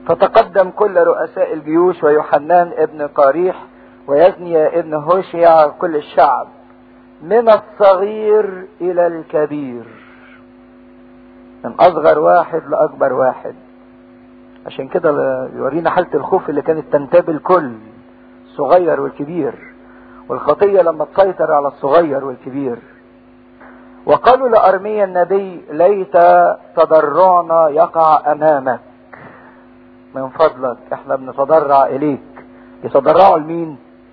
فتقدم كل رؤساء الجيوش ويوحنان ابن قاريح ويزني ابن هوشيع كل الشعب من الصغير الى الكبير من اصغر واحد لاكبر واحد عشان كده يورينا حالة الخوف اللي كانت تنتاب الكل الصغير والكبير والخطية لما تسيطر على الصغير والكبير وقالوا لأرميا النبي ليت تضرعنا يقع أمامك من فضلك احنا بنتضرع إليك يتضرعوا لمين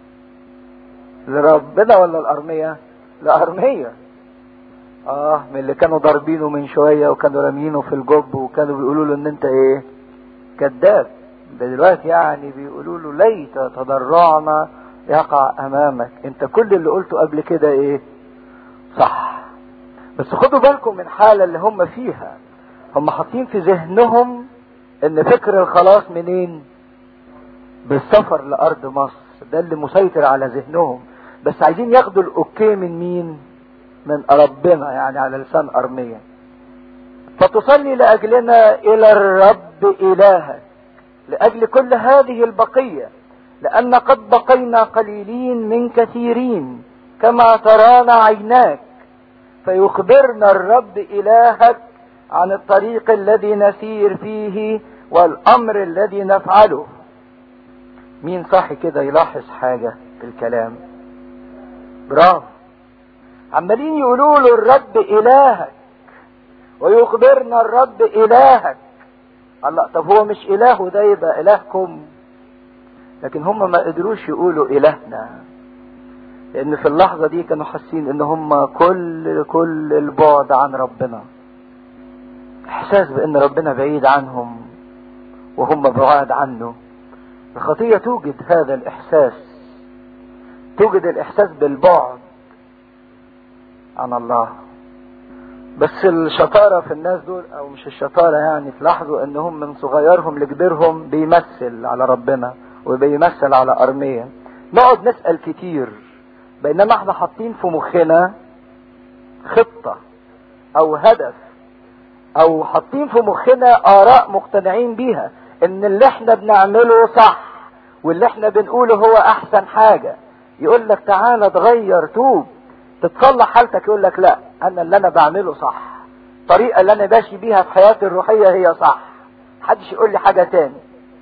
لربنا ولا الأرمية لأرمية اه من اللي كانوا ضاربينه من شوية وكانوا رامينه في الجب وكانوا بيقولوا له ان انت ايه كذاب ده دلوقتي يعني بيقولوا له ليت تضرعنا يقع امامك انت كل اللي قلته قبل كده ايه صح بس خدوا بالكم من الحالة اللي هم فيها هم حاطين في ذهنهم ان فكر الخلاص منين بالسفر لارض مصر ده اللي مسيطر على ذهنهم بس عايزين ياخدوا الاوكي من مين من ربنا يعني على لسان ارميا فتصلي لاجلنا الى الرب الهك لاجل كل هذه البقيه لان قد بقينا قليلين من كثيرين كما ترانا عيناك فيخبرنا الرب الهك عن الطريق الذي نسير فيه والامر الذي نفعله مين صح كده يلاحظ حاجه في الكلام برافو عمالين يقولوا له الرب الهك ويخبرنا الرب الهك الله طب هو مش اله ده يبقى الهكم لكن هم ما قدروش يقولوا الهنا لان في اللحظة دي كانوا حاسين ان هم كل كل البعد عن ربنا احساس بان ربنا بعيد عنهم وهم بعاد عنه الخطية توجد هذا الاحساس توجد الاحساس بالبعد عن الله بس الشطارة في الناس دول او مش الشطارة يعني تلاحظوا انهم من صغيرهم لكبيرهم بيمثل على ربنا وبيمثل على ارميا نقعد نسأل كتير بينما احنا حاطين في مخنا خطة او هدف او حاطين في مخنا اراء مقتنعين بيها ان اللي احنا بنعمله صح واللي احنا بنقوله هو احسن حاجة يقول لك تعالى اتغير توب تتصلح حالتك يقول لك لا انا اللي انا بعمله صح الطريقة اللي انا ماشي بيها في حياتي الروحية هي صح محدش يقول لي حاجة تاني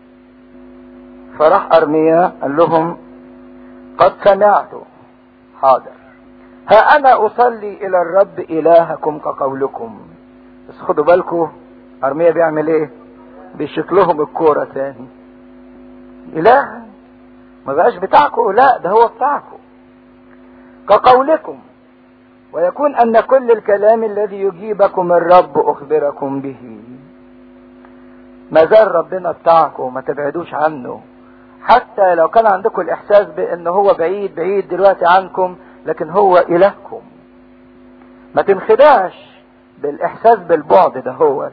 فراح ارميا قال لهم قد سمعت حاضر ها انا اصلي الى الرب الهكم كقولكم بس خدوا بالكم ارميا بيعمل ايه بيشيط لهم الكورة تاني اله ما بقاش بتاعكم لا ده هو بتاعكم كقولكم ويكون ان كل الكلام الذي يجيبكم الرب اخبركم به ما زال ربنا بتاعكم ما تبعدوش عنه حتى لو كان عندكم الاحساس بان هو بعيد بعيد دلوقتي عنكم لكن هو الهكم ما تنخدعش بالاحساس بالبعد ده هو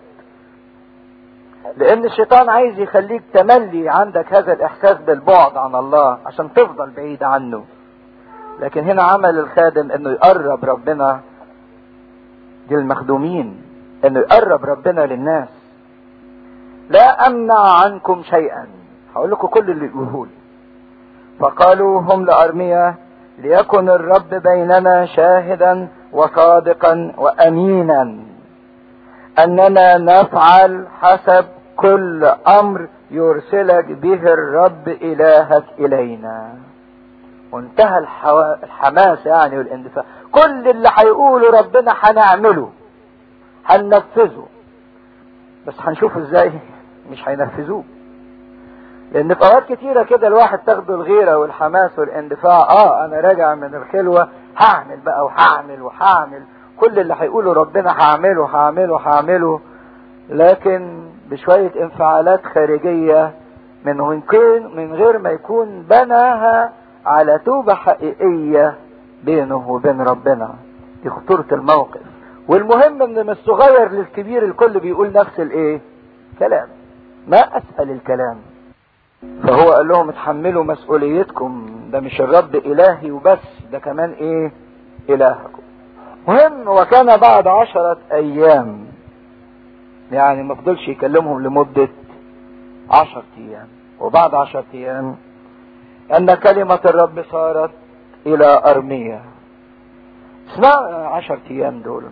لان الشيطان عايز يخليك تملي عندك هذا الاحساس بالبعد عن الله عشان تفضل بعيد عنه لكن هنا عمل الخادم انه يقرب ربنا للمخدومين انه يقرب ربنا للناس لا امنع عنكم شيئا هقول لكم كل اللي يقولوه لي فقالوا هم لارميا ليكن الرب بيننا شاهدا وصادقا وامينا اننا نفعل حسب كل امر يرسلك به الرب الهك الينا وانتهى الحوا... الحماس يعني والاندفاع كل اللي هيقوله ربنا هنعمله هننفذه بس هنشوف ازاي مش هينفذوه لان في اوقات كتيرة كده الواحد تاخده الغيرة والحماس والاندفاع اه انا راجع من الخلوة هعمل بقى وهعمل وهعمل كل اللي هيقوله ربنا هعمله هعمله هعمله لكن بشوية انفعالات خارجية من من غير ما يكون بناها على توبة حقيقية بينه وبين ربنا دي خطورة الموقف والمهم ان من الصغير للكبير الكل بيقول نفس الايه كلام ما اسهل الكلام فهو قال لهم اتحملوا مسؤوليتكم ده مش الرب الهي وبس ده كمان ايه الهكم مهم وكان بعد عشرة ايام يعني ما فضلش يكلمهم لمدة عشر ايام وبعد عشر ايام ان كلمة الرب صارت الى ارمية اسمع عشر ايام دول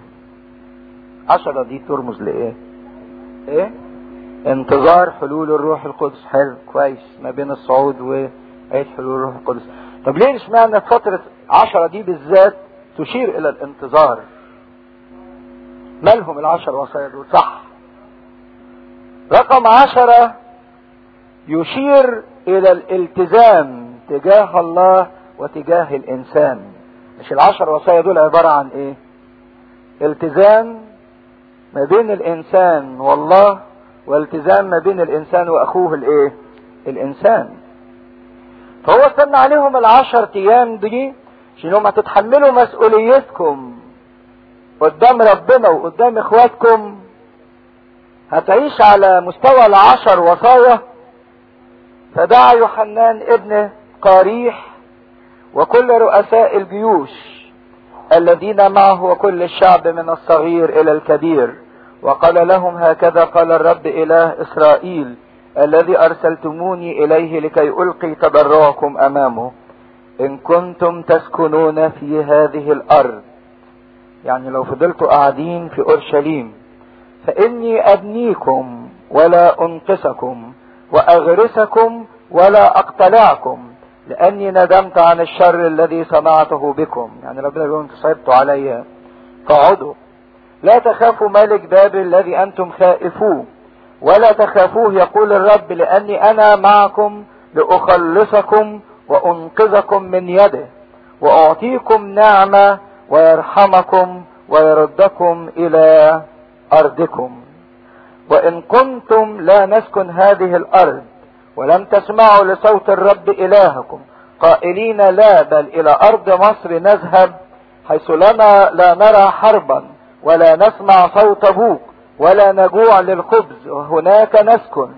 عشرة دي ترمز لايه ايه انتظار حلول الروح القدس حلو كويس ما بين الصعود وعيد حلول الروح القدس طب ليه اشمعنى فترة عشرة دي بالذات تشير الى الانتظار مالهم العشر وصايا دول صح رقم عشرة يشير الى الالتزام تجاه الله وتجاه الانسان مش العشر وصايا دول عبارة عن ايه التزام ما بين الانسان والله والتزام ما بين الانسان واخوه الايه الانسان فهو استنى عليهم العشر ايام دي عشان هم تتحملوا مسؤوليتكم قدام ربنا وقدام اخواتكم هتعيش على مستوى العشر وصايا فدعا يوحنان ابن قاريح وكل رؤساء الجيوش الذين معه وكل الشعب من الصغير الى الكبير وقال لهم هكذا قال الرب اله اسرائيل الذي ارسلتموني اليه لكي القي تضرعكم امامه ان كنتم تسكنون في هذه الارض يعني لو فضلتوا قاعدين في اورشليم فاني ابنيكم ولا انقصكم واغرسكم ولا اقتلعكم لاني ندمت عن الشر الذي صنعته بكم يعني ربنا بيقول انتم صعبتوا عليا فاقعدوا لا تخافوا ملك بابل الذي انتم خائفوه ولا تخافوه يقول الرب لاني انا معكم لاخلصكم وانقذكم من يده واعطيكم نعمه ويرحمكم ويردكم الى ارضكم وان كنتم لا نسكن هذه الارض ولم تسمعوا لصوت الرب الهكم قائلين لا بل الى ارض مصر نذهب حيث لنا لا نرى حربا ولا نسمع صوت بوق ولا نجوع للخبز وهناك نسكن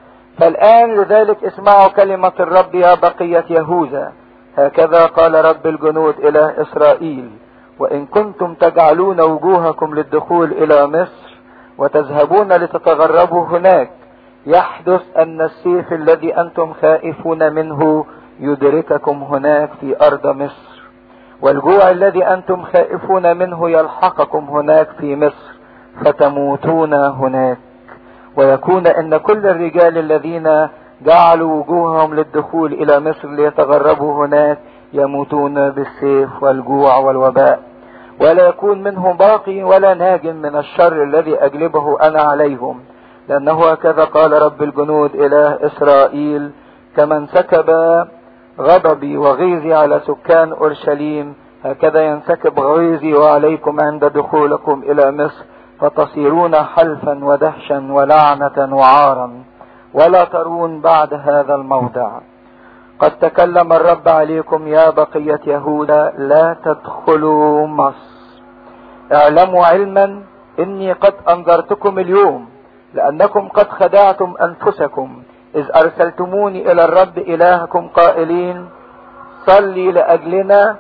فالآن لذلك اسمعوا كلمة الرب يا بقية يهوذا هكذا قال رب الجنود إلى إسرائيل وإن كنتم تجعلون وجوهكم للدخول إلى مصر وتذهبون لتتغربوا هناك يحدث أن السيف الذي أنتم خائفون منه يدرككم هناك في أرض مصر والجوع الذي أنتم خائفون منه يلحقكم هناك في مصر فتموتون هناك ويكون ان كل الرجال الذين جعلوا وجوههم للدخول الى مصر ليتغربوا هناك يموتون بالسيف والجوع والوباء ولا يكون منهم باقي ولا ناج من الشر الذي اجلبه انا عليهم لانه هكذا قال رب الجنود اله اسرائيل كما انسكب غضبي وغيظي على سكان اورشليم هكذا ينسكب غيظي وعليكم عند دخولكم الى مصر فتصيرون حلفا ودهشا ولعنة وعارا ولا ترون بعد هذا الموضع قد تكلم الرب عليكم يا بقية يهوذا لا تدخلوا مصر اعلموا علما اني قد انذرتكم اليوم لانكم قد خدعتم انفسكم اذ ارسلتموني الى الرب الهكم قائلين صلي لاجلنا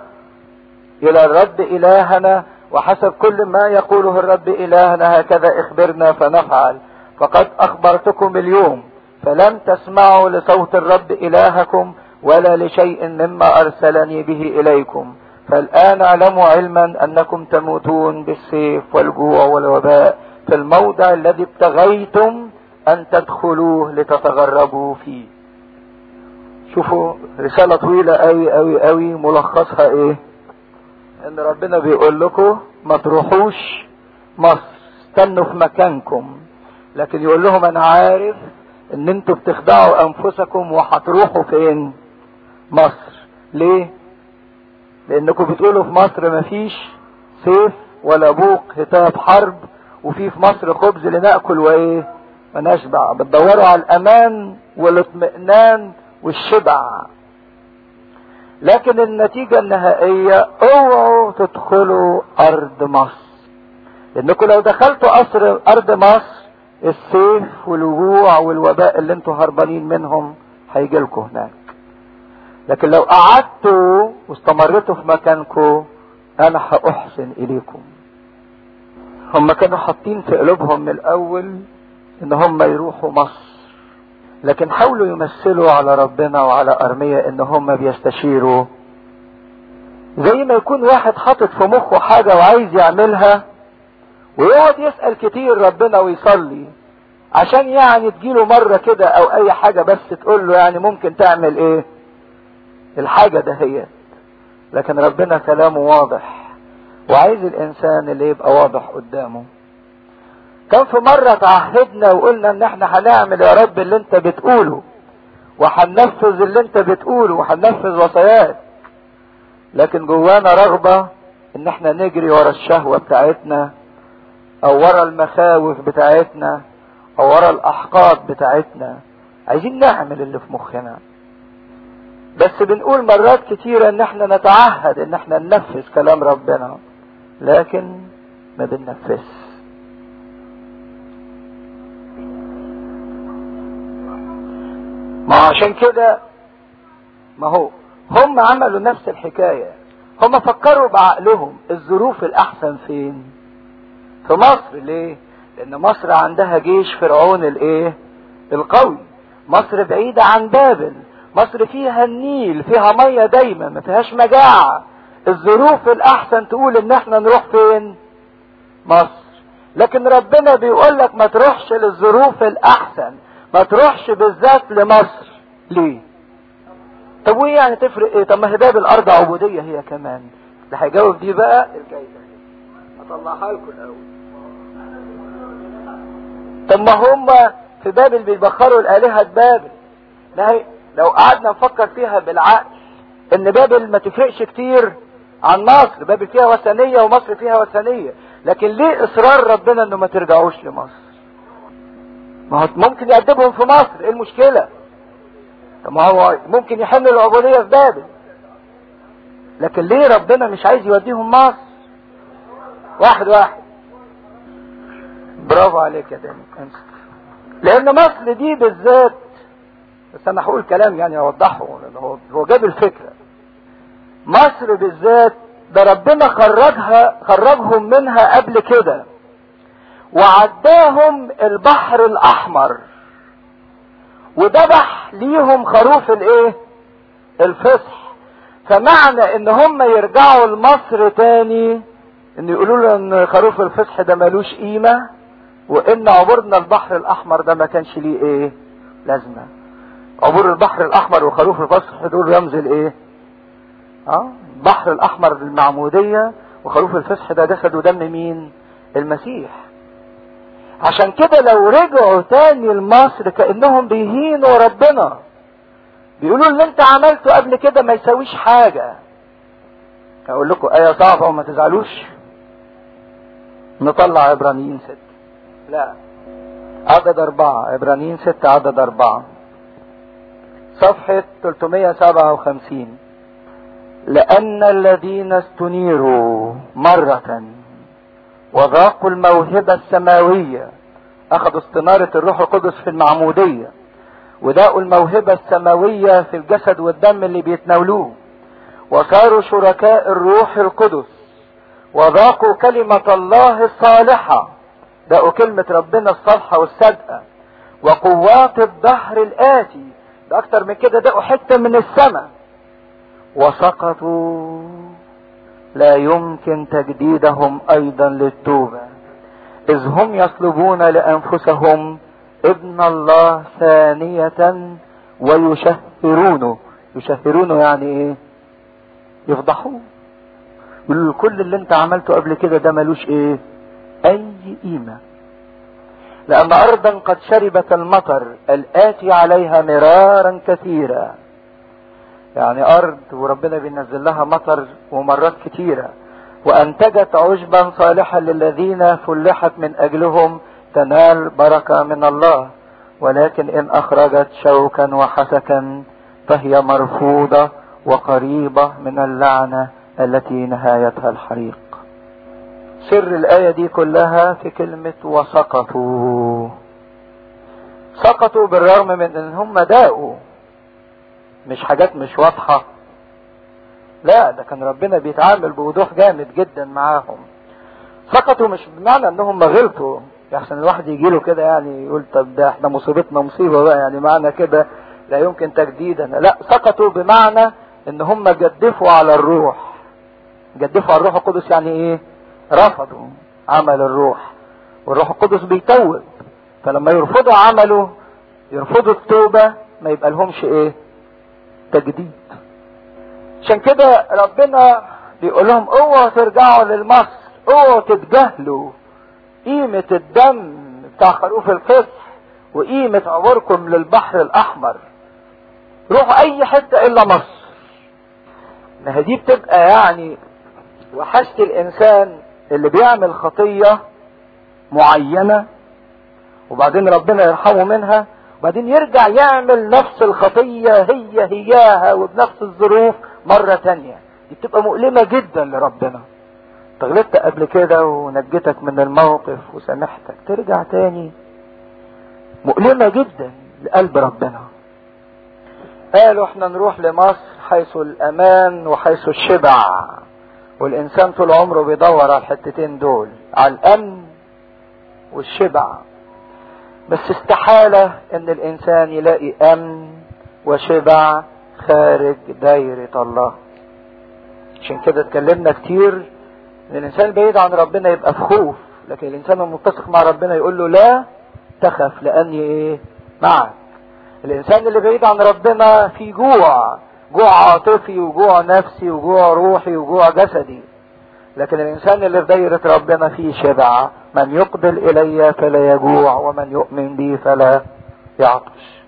الى الرب الهنا وحسب كل ما يقوله الرب إلهنا هكذا اخبرنا فنفعل فقد أخبرتكم اليوم فلم تسمعوا لصوت الرب إلهكم ولا لشيء مما أرسلني به إليكم فالآن اعلموا علما أنكم تموتون بالسيف والجوع والوباء في الموضع الذي ابتغيتم أن تدخلوه لتتغربوا فيه شوفوا رسالة طويلة قوي قوي قوي ملخصها ايه ان ربنا بيقول لكم ما تروحوش مصر استنوا في مكانكم لكن يقول لهم انا عارف ان انتوا بتخدعوا انفسكم وهتروحوا فين مصر ليه لانكم بتقولوا في مصر مفيش سيف ولا بوق هتاف حرب وفي في مصر خبز لناكل وايه ونشبع بتدوروا على الامان والاطمئنان والشبع لكن النتيجة النهائية اوعوا تدخلوا ارض مصر لانكم لو دخلتوا أسر ارض مصر السيف والوجوع والوباء اللي انتوا هربانين منهم هيجي لكم هناك لكن لو قعدتوا واستمرتوا في مكانكم انا هاحسن اليكم هم كانوا حاطين في قلوبهم من الاول ان هم يروحوا مصر لكن حاولوا يمثلوا على ربنا وعلى أرمية إن هم بيستشيروا زي ما يكون واحد حاطط في مخه حاجة وعايز يعملها ويقعد يسأل كتير ربنا ويصلي عشان يعني تجيله مرة كده او اي حاجة بس تقول له يعني ممكن تعمل ايه الحاجة دهيت لكن ربنا كلامه واضح وعايز الانسان اللي يبقى واضح قدامه كان في مرة تعهدنا وقلنا ان احنا هنعمل يا رب اللي انت بتقوله وهننفذ اللي انت بتقوله وهننفذ وصاياك لكن جوانا رغبة ان احنا نجري ورا الشهوة بتاعتنا او ورا المخاوف بتاعتنا او ورا الاحقاد بتاعتنا عايزين نعمل اللي في مخنا بس بنقول مرات كتيرة ان احنا نتعهد ان احنا ننفذ كلام ربنا لكن ما بننفذش ما عشان كده ما هو هم عملوا نفس الحكاية هم فكروا بعقلهم الظروف الاحسن فين في مصر ليه لان مصر عندها جيش فرعون الايه القوي مصر بعيدة عن بابل مصر فيها النيل فيها مية دايما ما فيهاش مجاعة الظروف الاحسن تقول ان احنا نروح فين مصر لكن ربنا بيقول لك ما تروحش للظروف الاحسن ما تروحش بالذات لمصر ليه طب وايه يعني تفرق ايه طب ما هي بابل ارض عبودية هي كمان اللي هيجاوب دي بقى الجايزة اطلعها لكم الاول طب ما هم في بابل بيبخروا الالهة بابل ما هي لو قعدنا نفكر فيها بالعقل ان بابل ما تفرقش كتير عن مصر بابل فيها وثنية ومصر فيها وثنية لكن ليه اصرار ربنا انه ما ترجعوش لمصر ما هو ممكن يأدبهم في مصر ايه المشكلة طب ما هو ممكن يحمل العبودية في بابل لكن ليه ربنا مش عايز يوديهم مصر واحد واحد برافو عليك يا داني لان مصر دي بالذات بس انا هقول كلام يعني اوضحه لان هو هو جاب الفكره مصر بالذات ده ربنا خرجها خرجهم منها قبل كده وعداهم البحر الاحمر وذبح ليهم خروف الايه الفصح فمعنى ان هم يرجعوا لمصر تاني ان يقولوا له ان خروف الفصح ده ملوش قيمه وان عبورنا البحر الاحمر ده ما كانش ليه ايه لازمه عبور البحر الاحمر وخروف الفصح دول رمز الايه اه البحر الاحمر المعموديه وخروف الفصح ده جسد ودم مين المسيح عشان كده لو رجعوا تاني لمصر كانهم بيهينوا ربنا بيقولوا اللي انت عملته قبل كده ما يساويش حاجه اقول لكم ايه صعبه وما تزعلوش نطلع عبرانيين ستة لا عدد أربعة عبرانيين ستة عدد أربعة صفحة 357 لأن الذين استنيروا مرة وذاقوا الموهبة السماوية أخذوا استنارة الروح القدس في المعمودية وذاقوا الموهبة السماوية في الجسد والدم اللي بيتناولوه وصاروا شركاء الروح القدس وذاقوا كلمة الله الصالحة ذاقوا كلمة ربنا الصالحة والصادقة وقوات الدهر الآتي ده أكتر من كده ذاقوا حتة من السماء وسقطوا لا يمكن تجديدهم أيضا للتوبة إذ هم يطلبون لأنفسهم ابن الله ثانية ويشهرونه يشهرونه يعني ايه يفضحوه يقولوا كل اللي انت عملته قبل كده ده ملوش ايه اي قيمة لان ارضا قد شربت المطر الاتي عليها مرارا كثيرا يعني ارض وربنا بينزل لها مطر ومرات كثيرة وانتجت عشبا صالحا للذين فلحت من اجلهم تنال بركة من الله ولكن ان اخرجت شوكا وحسكا فهي مرفوضة وقريبة من اللعنة التي نهايتها الحريق سر الآية دي كلها في كلمة وسقطوا سقطوا بالرغم من ان هم داقوا مش حاجات مش واضحة لا ده كان ربنا بيتعامل بوضوح جامد جدا معاهم سقطوا مش بمعنى انهم غلطوا احسن الواحد يجي له كده يعني يقول طب ده احنا مصيبتنا مصيبه بقى يعني معنى كده لا يمكن تجديدا لا سقطوا بمعنى ان هم جدفوا على الروح جدفوا على الروح القدس يعني ايه رفضوا عمل الروح والروح القدس بيتوب فلما يرفضوا عمله يرفضوا التوبة ما يبقى لهمش ايه تجديد عشان كده ربنا بيقول لهم اوعوا ترجعوا للمصر اوعوا تتجاهلوا قيمة الدم بتاع خروف الفصح وقيمة عبوركم للبحر الأحمر روحوا أي حتة إلا مصر ما هي دي بتبقى يعني وحشة الإنسان اللي بيعمل خطية معينة وبعدين ربنا يرحمه منها وبعدين يرجع يعمل نفس الخطية هي هياها وبنفس الظروف مرة تانية دي بتبقى مؤلمة جدا لربنا غلطت قبل كده ونجتك من الموقف وسامحتك ترجع تاني مؤلمة جدا لقلب ربنا قالوا احنا نروح لمصر حيث الامان وحيث الشبع والانسان طول عمره بيدور على الحتتين دول على الامن والشبع بس استحالة ان الانسان يلاقي امن وشبع خارج دايرة الله عشان كده اتكلمنا كتير ان الانسان بعيد عن ربنا يبقى في خوف لكن الانسان المتسق مع ربنا يقول له لا تخف لاني ايه معك الانسان اللي بعيد عن ربنا في جوع جوع عاطفي وجوع نفسي وجوع روحي وجوع جسدي لكن الانسان اللي في دايرة ربنا فيه شبع من يقبل الي فلا يجوع ومن يؤمن بي فلا يعطش